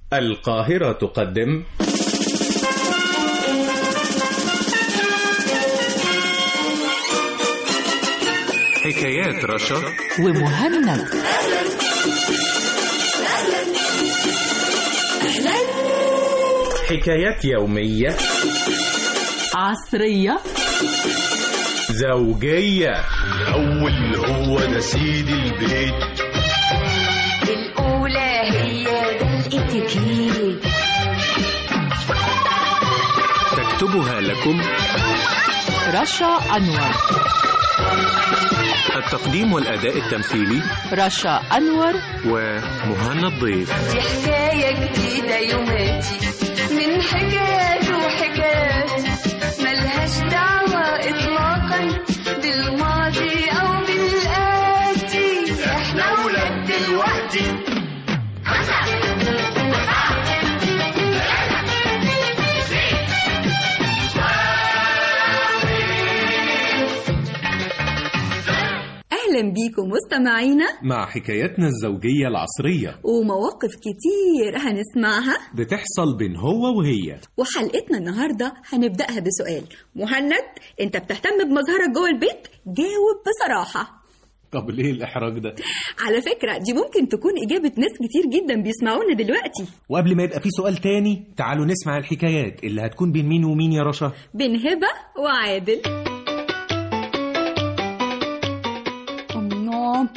القاهرة تقدم حكايات رشا ومهند حكايات يومية عصرية زوجية الأول هو ده سيد البيت الأولى هي ده الاتيكيت تكتبها لكم رشا أنور التقديم والأداء التمثيلي رشا أنور ومهنا الضيف دي حكاية جديدة يوماتي من حكايات وحكايات ملهاش دعوة إطلاقا بالماضي أو بالآتي إحنا ولاد دلوقتي أهلا بيكم مستمعينا مع حكاياتنا الزوجية العصرية ومواقف كتير هنسمعها بتحصل بين هو وهي وحلقتنا النهاردة هنبدأها بسؤال مهند أنت بتهتم بمظهرك جوه البيت؟ جاوب بصراحة طب ليه الإحراج ده؟ على فكرة دي ممكن تكون إجابة ناس كتير جدا بيسمعونا دلوقتي وقبل ما يبقى في سؤال تاني تعالوا نسمع الحكايات اللي هتكون بين مين ومين يا رشا بين هبة وعادل الله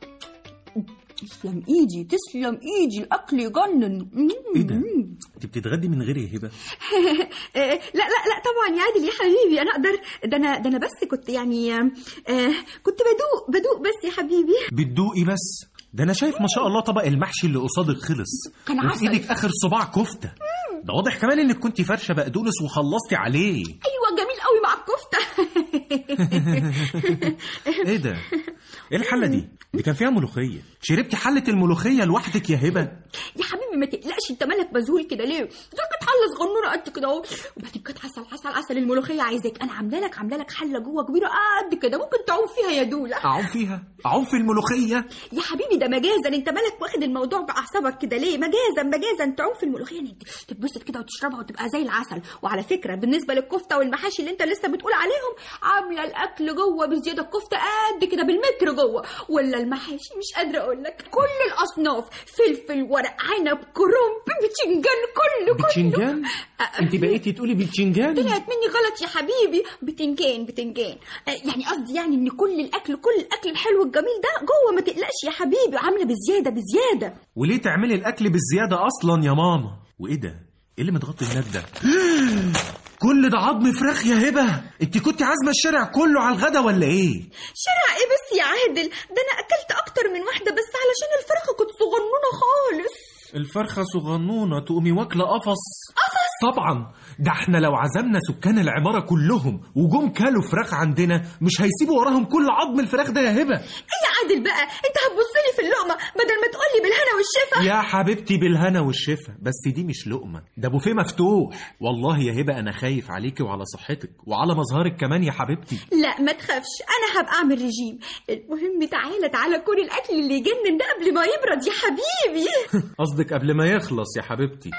تسلم ايدي تسلم ايدي الاكل يجنن ايه ده انت بتتغدي من غير يا هبه آه، لا لا لا طبعا يا عادل يا حبيبي انا اقدر ده انا ده انا بس كنت يعني آه، كنت بدوق بدوق بس يا حبيبي بتدوقي بس ده انا شايف ما شاء الله طبق المحشي اللي قصادك خلص كان وفي عسل. ايدك اخر صباع كفته ده واضح كمان انك كنت فرشه بقدونس وخلصتي عليه ايوه جميل قوي مع الكفته ايه ده ايه الحله دي دي كان فيها ملوخيه شربتي حله الملوخيه لوحدك يا هبه يا حبيبي ما تقلقش انت مالك مذهول كده ليه؟ دول كانت حله صغنونه قد كده اهو وبعدين كانت عسل عسل عسل الملوخيه عايزاك انا عامله لك عامله لك حله جوه كبيره قد كده ممكن تعوم فيها يا دوله اعوم فيها اعوم في الملوخيه يا حبيبي ده مجازا انت مالك واخد الموضوع باعصابك كده ليه مجازا مجازا تعوم في الملوخيه يعني تتبسط كده وتشربها وتبقى زي العسل وعلى فكره بالنسبه للكفته والمحاشي اللي انت لسه بتقول عليهم عامله الاكل جوه بزياده الكفته قد كده بالمتر جوه ولا المحاشي مش قادره اقول لك كل الاصناف فلفل ورق عنب كرنب بتنجان كله كله بتشنجان انت بقيتي تقولي بتشنجان طلعت مني غلط يا حبيبي بتنجان بتنجان آه، يعني قصدي يعني ان كل الاكل كل الاكل الحلو الجميل ده جوه ما تقلقش يا حبيبي عامله بزياده بزياده وليه تعملي الاكل بالزياده اصلا يا ماما وايه ده ايه اللي متغطي هناك ده كل ده عظم فراخ يا هبه انت كنت عازمه الشارع كله على الغدا ولا ايه شرع ايه بس يا عادل ده انا اكلت اكتر من واحده بس علشان الفرخه كنت صغنونه خالص الفرخه صغنونه تقومي واكله قفص قفص طبعا ده احنا لو عزمنا سكان العماره كلهم وجم كلوا فراخ عندنا مش هيسيبوا وراهم كل عظم الفراخ ده يا هبه ايه يا عادل بقى انت هتبص لي في اللقمه بدل ما تقول لي بالهنا والشفا يا حبيبتي بالهنا والشفا بس دي مش لقمة ده بوفيه مفتوح والله يا هبة أنا خايف عليكي وعلى صحتك وعلى مظهرك كمان يا حبيبتي لا ما تخافش انا هبقى اعمل رجيم المهم تعالى تعالى كل الاكل اللي يجنن ده قبل ما يبرد يا حبيبي قصدك قبل ما يخلص يا حبيبتي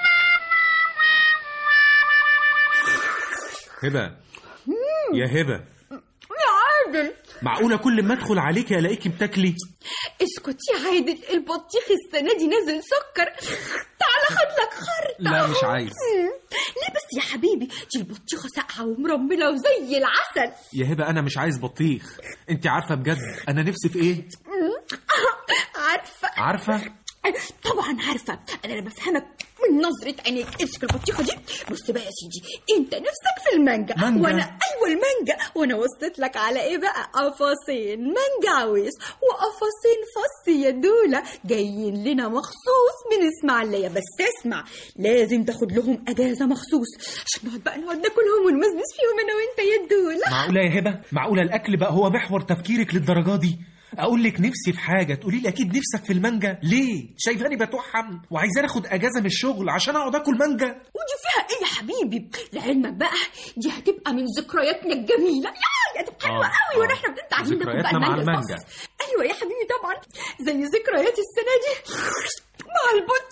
هبة يا هبة يا عادل معقولة كل ما أدخل عليكي ألاقيكي بتاكلي اسكت يا عادل البطيخ السنه دي نازل سكر تعالى خد لك خرطه لا مش عايز مم. ليه بس يا حبيبي دي البطيخه ساقعه ومرمله وزي العسل يا هبة أنا مش عايز بطيخ أنت عارفة بجد أنا نفسي في إيه عارفه عارفة طبعا عارفه انا لما بفهمك من نظره عينيك امسك البطيخه دي بص بقى يا سيدي انت نفسك في المانجا مانجا؟ وانا ايوه المانجا وانا وصلت لك على ايه بقى قفصين مانجا عويس وقفصين فص يا دوله جايين لنا مخصوص من اسماعيليه بس اسمع لازم تاخد لهم اجازه مخصوص عشان نقعد بقى نقعد ناكلهم ونمزمز فيهم انا وانت يا دوله معقولة يا هبة معقولة الأكل بقى هو محور تفكيرك للدرجة دي اقول لك نفسي في حاجه تقولي لي اكيد نفسك في المانجا ليه شايفاني بتوحم وعايزاني اخد اجازه من الشغل عشان اقعد اكل مانجا ودي فيها ايه يا حبيبي لعلمك بقى دي هتبقى من ذكرياتنا الجميله يا هتبقى حلوه آه، قوي آه. وانا احنا بنت عايزين ناكل بقى ذكرياتنا مع المانجا المانجا. الفص. ايوه يا حبيبي طبعا زي ذكريات السنه دي مع البطيخ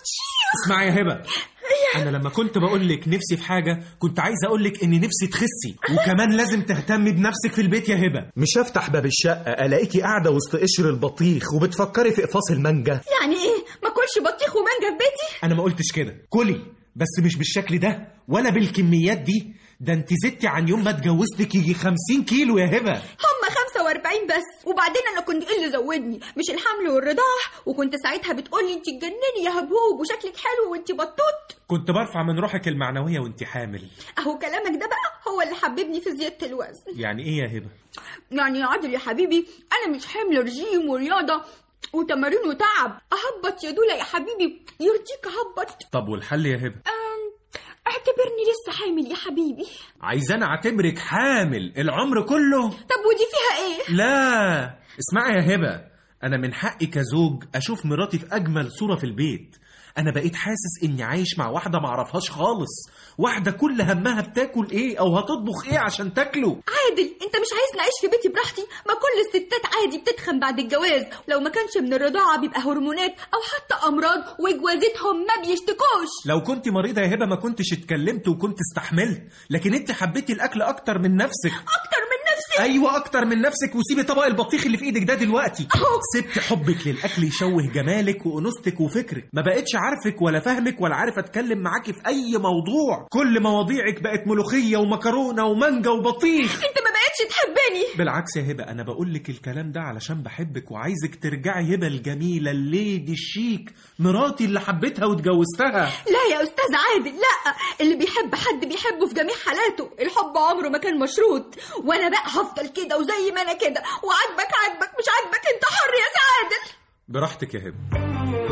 اسمعي يا هبه انا لما كنت بقول لك نفسي في حاجه كنت عايز اقول لك ان نفسي تخسي وكمان لازم تهتمي بنفسك في البيت يا هبه مش هفتح باب الشقة ألاقيكي قاعدة وسط قشر البطيخ وبتفكري في إقفاص المانجا يعني ايه ما اكلش بطيخ ومانجا في بيتي انا ما قلتش كده كلي بس مش بالشكل ده ولا بالكميات دي ده انت زدتي عن يوم ما اتجوزتك يجي 50 كيلو يا هبه هم 45 بس وبعدين انا كنت ايه اللي زودني مش الحمل والرضاعه وكنت ساعتها بتقولي انت اتجنني يا هبوب وشكلك حلو وانت بطوط كنت برفع من روحك المعنويه وانت حامل اهو كلامك ده بقى هو اللي حببني في زياده الوزن يعني ايه يا هبه يعني يا عادل يا حبيبي انا مش حمل رجيم ورياضه وتمارين وتعب اهبط يا دولا يا حبيبي يرضيك اهبط طب والحل يا هبه أم، اعتبرني لسه حامل يا حبيبي عايزانا اعتبرك حامل العمر كله طب ودي فيها ايه لا اسمعي يا هبه انا من حقي كزوج اشوف مراتي في اجمل صوره في البيت انا بقيت حاسس اني عايش مع واحده معرفهاش خالص واحده كل همها بتاكل ايه او هتطبخ ايه عشان تاكله عادل انت مش عايز نعيش في بيتي براحتي ما كل الستات عادي بتتخن بعد الجواز لو ما كانش من الرضاعه بيبقى هرمونات او حتى امراض وجوازتهم ما بيشتكوش لو كنت مريضه يا هبه ما كنتش اتكلمت وكنت استحملت لكن انت حبيتي الاكل اكتر من نفسك اكتر من نفسي ايوه اكتر من نفسك وسيبي طبق البطيخ اللي في ايدك ده دلوقتي سبت حبك للاكل يشوه جمالك وانوثتك وفكرك ما بقتش عارفك ولا فاهمك ولا عارف اتكلم معاكي في اي موضوع كل مواضيعك بقت ملوخيه ومكرونه ومانجا وبطيخ انت ما بقتش تحبني بالعكس يا هبه انا بقول لك الكلام ده علشان بحبك وعايزك ترجعي هبه الجميله الليدي الشيك مراتي اللي حبيتها واتجوزتها لا يا استاذ عادل لا اللي بيحب حد بيحبه في جميع حالاته الحب عمره ما كان مشروط وانا بقى هفضل كده وزي ما انا كده وعاجبك عاجبك مش عاجبك انت حر يا سعادل براحتك يا هبه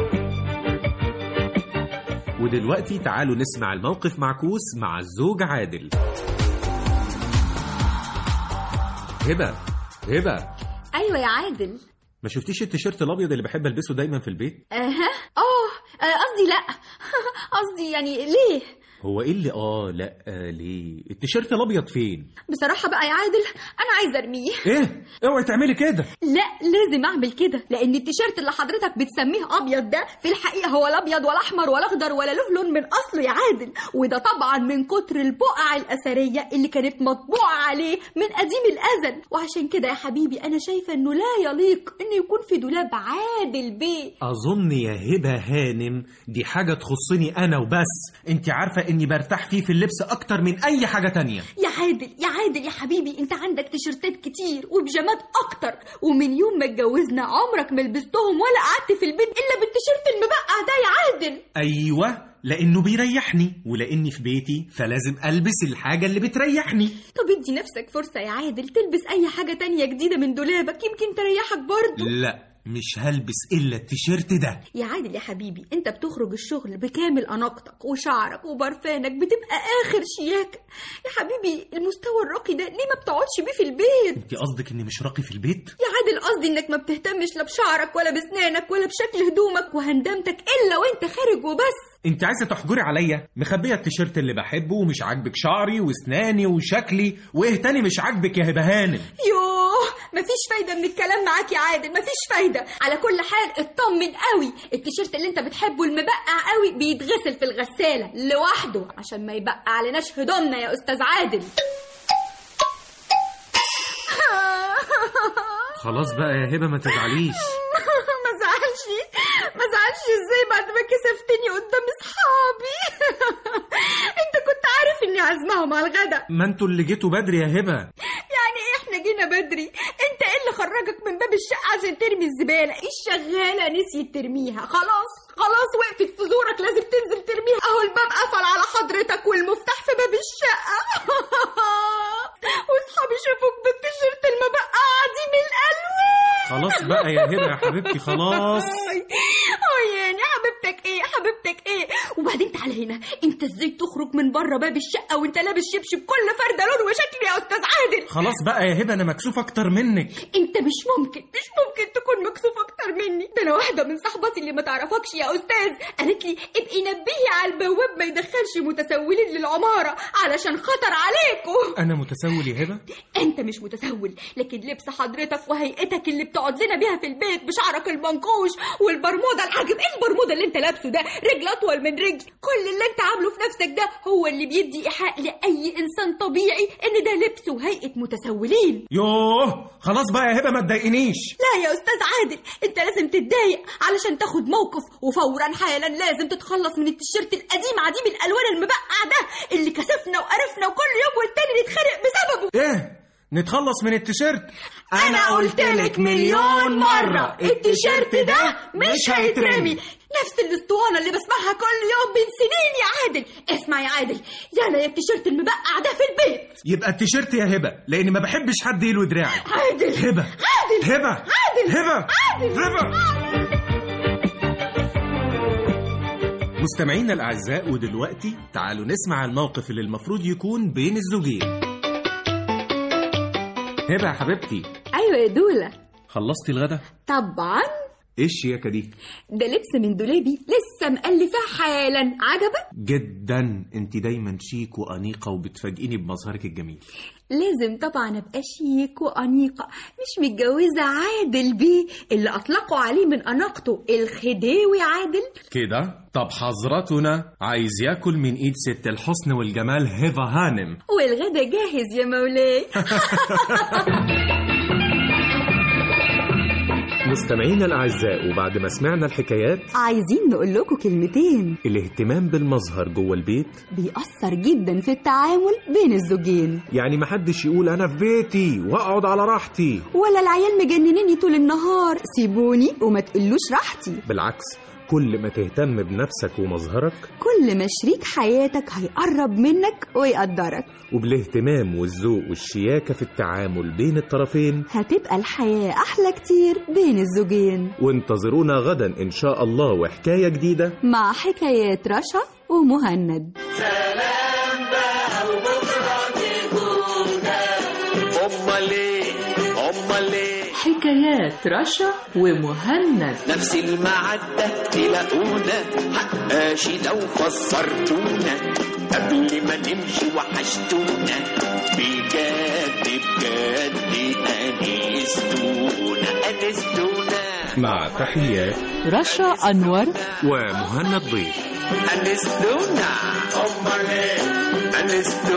ودلوقتي تعالوا نسمع الموقف معكوس مع الزوج عادل هبه هبه ايوه يا عادل ما شفتيش التيشيرت الابيض اللي بحب البسه دايما في البيت اها اه آه، قصدي لا قصدي يعني ليه هو ايه اللي اه لا آه ليه التيشيرت الابيض فين بصراحة بقى يا عادل أنا عايزة أرميه ايه اوعي تعملي كده لا لازم أعمل كده لأن التيشيرت اللي حضرتك بتسميه أبيض ده في الحقيقة هو لا أبيض ولا أحمر ولا أخضر ولا له لون من أصله يا عادل وده طبعا من كتر البقع الأثرية اللي كانت مطبوعة عليه من قديم الأزل وعشان كده يا حبيبي أنا شايفة إنه لا يليق إنه يكون في دولاب عادل بيه اظن يا هبه هانم دي حاجه تخصني انا وبس انت عارفه اني برتاح فيه في اللبس اكتر من اي حاجه تانية يا عادل يا عادل يا حبيبي انت عندك تيشرتات كتير وبيجامات اكتر ومن يوم ما اتجوزنا عمرك ما لبستهم ولا قعدت في البيت الا بالتيشيرت المبقع ده يا عادل ايوه لانه بيريحني ولاني في بيتي فلازم البس الحاجه اللي بتريحني طب ادي نفسك فرصة يا عادل تلبس اي حاجة تانية جديدة من دولابك يمكن تريحك برضه لا مش هلبس الا التيشيرت ده يا عادل يا حبيبي انت بتخرج الشغل بكامل اناقتك وشعرك وبرفانك بتبقى اخر شياكة يا حبيبي المستوى الراقي ده ليه ما بتقعدش بيه في البيت انت قصدك اني مش راقي في البيت يا عادل قصدي انك ما بتهتمش لا بشعرك ولا بسنانك ولا بشكل هدومك وهندامتك الا وانت خارج وبس انت عايزه تحجري عليا مخبيه التيشيرت اللي بحبه ومش عاجبك شعري واسناني وشكلي وايه تاني مش عاجبك يا هبه هانم يوه مفيش فايدة من الكلام معاك يا عادل مفيش فايدة على كل حال اطمن قوي التيشيرت اللي انت بتحبه المبقع قوي بيتغسل في الغسالة لوحده عشان ما يبقع عليناش هدومنا يا استاذ عادل خلاص بقى يا هبه ما تزعليش ما زعلش ما زعلش ازاي بعد ما كسفتني قدام اصحابي انت كنت عارف اني عازماهم على الغدا ما انتوا اللي جيتوا بدري يا هبه يعني ايه احنا جينا بدري انت ايه اللي خرجك من باب الشقه عشان ترمي الزباله الشغاله نسيت ترميها خلاص خلاص وقفت في زورك لازم تنزل ترميها اهو الباب قفل على حضرتك والمفتاح في باب الشقه واصحابي شافوك بالتيشيرت المبقع عديم الالوان خلاص بقى يا هبه يا حبيبتي خلاص اه يعني حبيبتك ايه حبيبتك ايه وبعدين تعالى هنا انت ازاي تخرج من بره باب الشقه وانت لابس شبشب كل فرده لون وشكل يا استاذ عادل خلاص بقى يا هبه انا مكسوف اكتر منك انت مش ممكن مش ممكن تكون مكسوف اكتر مني ده انا واحده من صاحباتي اللي ما تعرفكش يا استاذ قالت لي ابقي نبهي على البواب ما يدخلش متسولين للعماره علشان خطر عليكم انا متسول يا هبه انت مش متسول لكن لبس حضرتك وهيئتك اللي بتقعد لنا بيها في البيت بشعرك المنكوش والبرموده الحاجب ايه البرموده اللي انت لابسه ده رجل اطول من رجل كل اللي انت عامله في نفسك ده هو اللي بيدي ايحاء لاي انسان طبيعي ان ده لبس وهيئه متسولين يوه خلاص بقى يا هبه ما تضايقنيش لا يا استاذ عادل انت لازم تتضايق علشان تاخد موقف وفورا حالا لازم تتخلص من التيشيرت القديم عديم الالوان المبقع ده اللي كسفنا وقرفنا وكل يوم والتاني نتخانق بسببه ايه نتخلص من التيشيرت انا قلتلك مليون مرة التيشيرت ده مش هيترمي نفس الاسطوانة اللي بسمعها كل يوم من سنين يا عادل اسمع يا عادل يلا يا التيشيرت المبقع ده في البيت يبقى التيشيرت يا هبه لاني ما بحبش حد يلوي دراعي عادل هبه عادل هبه عادل هبه عادل هبه مستمعينا الاعزاء ودلوقتي تعالوا نسمع الموقف اللي المفروض يكون بين الزوجين هبه يا حبيبتي ايوه يا دولة خلصتي الغدا طبعا ايه الشياكه دي ده لبس من دولابي لسه مألفاه حالا عجبك جدا انت دايما شيك وانيقه وبتفاجئيني بمظهرك الجميل لازم طبعا ابقى شيك وانيقه مش متجوزه عادل بيه اللي اطلقوا عليه من اناقته الخديوي عادل كده طب حضرتنا عايز ياكل من ايد ست الحسن والجمال هبه هانم والغدا جاهز يا مولاي مستمعينا الأعزاء وبعد ما سمعنا الحكايات عايزين نقول لكم كلمتين الاهتمام بالمظهر جوه البيت بيأثر جدا في التعامل بين الزوجين يعني محدش يقول أنا في بيتي وأقعد على راحتي ولا العيال مجننيني طول النهار سيبوني وما تقلوش راحتي بالعكس كل ما تهتم بنفسك ومظهرك كل ما شريك حياتك هيقرب منك ويقدرك وبالاهتمام والذوق والشياكة في التعامل بين الطرفين هتبقى الحياة أحلى كتير بين الزوجين وانتظرونا غدا إن شاء الله وحكاية جديدة مع حكايات رشا ومهند امال ايه امال ايه حكايات رشا ومهند نفس المعدة تلاقونا حقاشي لو فسرتونا قبل ما نمشي وحشتونا بجد بجد أنستونا أنستونا مع تحيات رشا أنور ومهند ضيف أنستونا أمال إيه أنستونا